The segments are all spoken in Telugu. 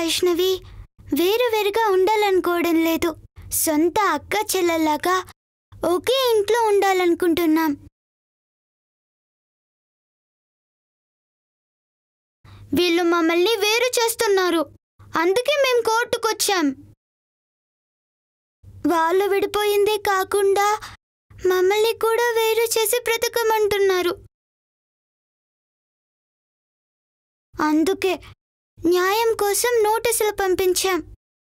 వైష్ణవి వేరు వేరుగా ఉండాలనుకోవడం లేదు సొంత అక్క చెల్లెల్లాగా ఒకే ఇంట్లో ఉండాలనుకుంటున్నాం వీళ్ళు మమ్మల్ని వేరు చేస్తున్నారు అందుకే మేం కోర్టుకొచ్చాం వాళ్ళు విడిపోయిందే కాకుండా మమ్మల్ని కూడా వేరు చేసి బ్రతకమంటున్నారు అందుకే న్యాయం కోసం నోటీసులు పంపించాం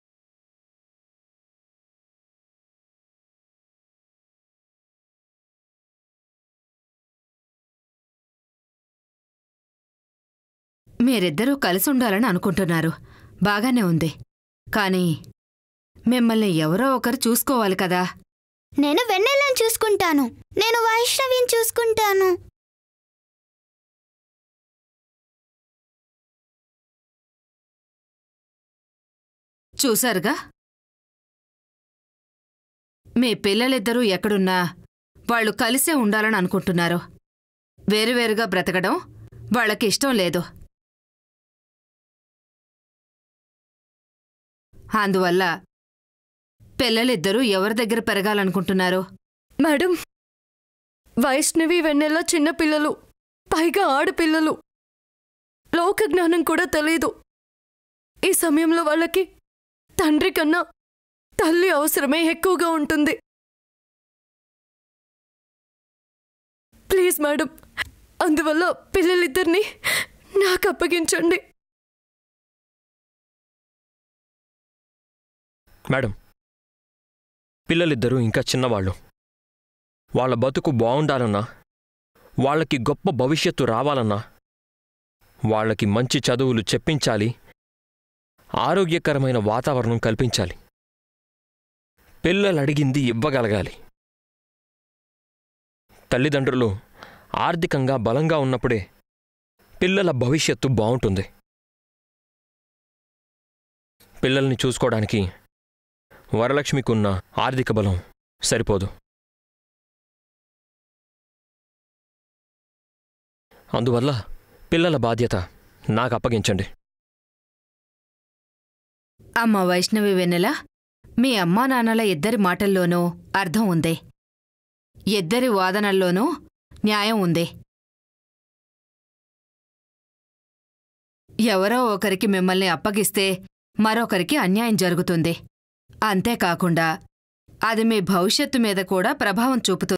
మీరిద్దరూ కలిసి ఉండాలని అనుకుంటున్నారు బాగానే ఉంది కానీ మిమ్మల్ని ఎవరో ఒకరు చూసుకోవాలి కదా నేను వెన్నెలను చూసుకుంటాను నేను వైష్ణవిని చూసుకుంటాను చూశారుగా మీ పిల్లలిద్దరూ ఎక్కడున్నా వాళ్ళు కలిసే ఉండాలని అనుకుంటున్నారు వేరువేరుగా బ్రతకడం వాళ్ళకి ఇష్టం లేదు అందువల్ల పిల్లలిద్దరూ ఎవరి దగ్గర పెరగాలనుకుంటున్నారు మేడం వైష్ణవి వెన్నెల చిన్నపిల్లలు పైగా ఆడపిల్లలు లోక జ్ఞానం కూడా తెలీదు ఈ సమయంలో వాళ్ళకి తండ్రి కన్నా తల్లి అవసరమే ఎక్కువగా ఉంటుంది ప్లీజ్ మేడం అందువల్ల పిల్లలిద్దరినీ నాకు అప్పగించండి మేడం పిల్లలిద్దరూ ఇంకా చిన్నవాళ్ళు వాళ్ళ బతుకు బావుండాలన్నా వాళ్ళకి గొప్ప భవిష్యత్తు రావాలన్నా వాళ్ళకి మంచి చదువులు చెప్పించాలి ఆరోగ్యకరమైన వాతావరణం కల్పించాలి పిల్లలు అడిగింది ఇవ్వగలగాలి తల్లిదండ్రులు ఆర్థికంగా బలంగా ఉన్నప్పుడే పిల్లల భవిష్యత్తు బావుంటుంది పిల్లల్ని చూసుకోవడానికి వరలక్ష్మికున్న ఆర్థిక బలం సరిపోదు అందువల్ల పిల్లల బాధ్యత నాకు అప్పగించండి అమ్మ వైష్ణవి వెన్నెల మీ అమ్మా నాన్నల ఇద్దరి మాటల్లోనూ అర్థం ఉంది ఇద్దరి వాదనల్లోనూ న్యాయం ఉంది ఎవరో ఒకరికి మిమ్మల్ని అప్పగిస్తే మరొకరికి అన్యాయం జరుగుతుంది అంతేకాకుండా అది మీ భవిష్యత్తు మీద కూడా ప్రభావం చూపుతుంది